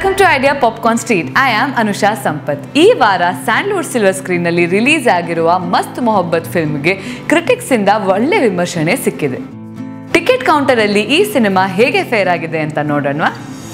welcome to idea popcorn street I am Anusha Sampath ಈ ವಾರ sandalwood silver ಸ್ಕ್ರೀನ್ನಲ್ಲಿ release ಆಗಿರುವ ಮಸ್ತ್ ಮೊಹಬ್ಬತ್ ಫಿಲ್ಮ್ಗೆ ಕ್ರಿಟಿಕ್ಸ್ ಇಂದ ಒಳ್ಳೆ ವಿಮರ್ಶನೆ ಸಿಕ್ಕಿದೆ ಟಿಕೆಟ್ ಕೌಂಟರ್ ಅಲ್ಲಿ ಈ ಸಿನಿಮಾ ಹೇಗೆ ಫೇರ್ ಆಗಿದೆ ಅಂತ ನೋಡೋಣ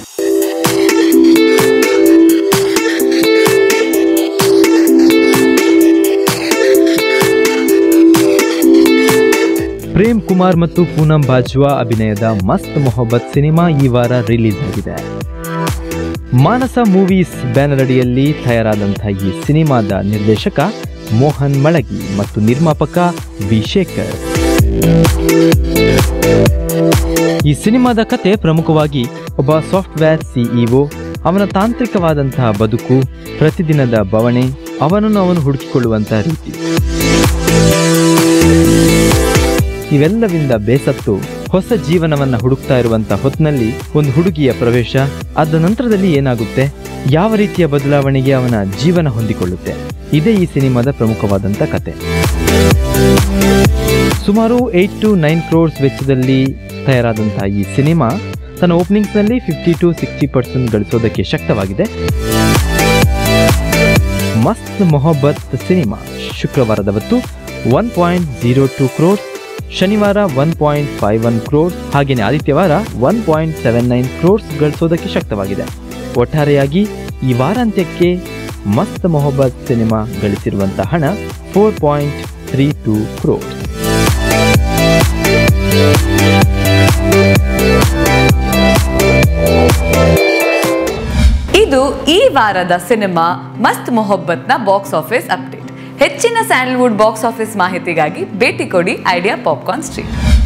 ಪ್ರೇಮ್ ಕುಮಾರ್ ಮತ್ತು ಪೂನಂ ಬಾಜ್ವಾ ಅಭಿನಯದ ಮಸ್ತ್ ಮೊಹಬ್ಬತ್ ಸಿನಿಮಾ ಈ ವಾರ ರಿಲೀಸ್ ಆಗಿದೆ ಮಾನಸ ಮೂವೀಸ್ ಬ್ಯಾನರ್ ಅಡಿಯಲ್ಲಿ ತಯಾರಾದಂತಹ ಈ ಸಿನಿಮಾದ ನಿರ್ದೇಶಕ ಮೋಹನ್ ಮಳಗಿ ಮತ್ತು ನಿರ್ಮಾಪಕ ವಿ ಶೇಖರ್ ಈ ಸಿನಿಮಾದ ಕತೆ ಪ್ರಮುಖವಾಗಿ ಒಬ್ಬ ಸಾಫ್ಟ್ವೇರ್ ಸಿಇಒ ಅವನ ತಾಂತ್ರಿಕವಾದಂತಹ ಬದುಕು ಪ್ರತಿದಿನದ ಬವಣೆ ಅವನನ್ನು ಅವನು ಹುಡುಕಿಕೊಳ್ಳುವಂತಹ ರೀತಿ ಇವೆಲ್ಲವಿಂದ ಬೇಸತ್ತು ಹೊಸ ಜೀವನವನ್ನ ಹುಡುಕ್ತಾ ಇರುವಂತ ಹೊತ್ನಲ್ಲಿ ಒಂದು ಹುಡುಗಿಯ ಪ್ರವೇಶ ಅದ ನಂತರದಲ್ಲಿ ಏನಾಗುತ್ತೆ ಯಾವ ರೀತಿಯ ಬದಲಾವಣೆಗೆ ಅವನ ಜೀವನ ಹೊಂದಿಕೊಳ್ಳುತ್ತೆ ಇದೇ ಈ ಸಿನಿಮಾದ ಪ್ರಮುಖವಾದಂತ ಕತೆ ಸುಮಾರು ಏಟ್ ಟು ನೈನ್ ಕ್ರೋರ್ಸ್ ವೆಚ್ಚದಲ್ಲಿ ತಯಾರಾದಂತಹ ಈ ಸಿನಿಮಾ ತನ್ನ ಓಪನಿಂಗ್ಸ್ನಲ್ಲಿ ಫಿಫ್ಟಿ ಟು ಸಿಕ್ಸ್ಟಿ ಪರ್ಸೆಂಟ್ ಗಳಿಸೋದಕ್ಕೆ ಶಕ್ತವಾಗಿದೆ ಮಸ್ತ್ ಮೊಹಬ್ಬತ್ ಸಿನಿಮಾ ಶುಕ್ರವಾರದವತ್ತು one point zero two crores ಶನಿವಾರ one point five one crores ಹಾಗೆಯೇ ಆದಿತ್ಯವಾರ one point seven nine crores ಗಳಿಸೋದಕ್ಕೆ ಶಕ್ತವಾಗಿದೆ ಒಟ್ಟಾರೆಯಾಗಿ ಈ ವಾರಾಂತ್ಯಕ್ಕೆ ಮಸ್ತ್ ಮೊಹಬ್ಬತ್ ಸಿನಿಮಾ ಗಳಿಸಿರುವಂತಹ ಹಣ four point three two crores ಇದು ಈ ವಾರದ ಸಿನಿಮಾ ಮಸ್ತ್ ಮೊಹಬ್ಬತ್ನ ಬಾಕ್ಸ್ ಆಫೀಸ್ ಅಪ್ಡೇಟ್ ಹೆಚ್ಚಿನ ಸ್ಯಾಂಡಲ್ವುಡ್ ಬಾಕ್ಸ್ ಆಫೀಸ್ ಮಾಹಿತಿಗಾಗಿ ಭೇಟಿ ಕೊಡಿ ಐಡಿಯಾ ಪಾಪ್ಕಾರ್ನ್ ಸ್ಟ್ರೀಟ್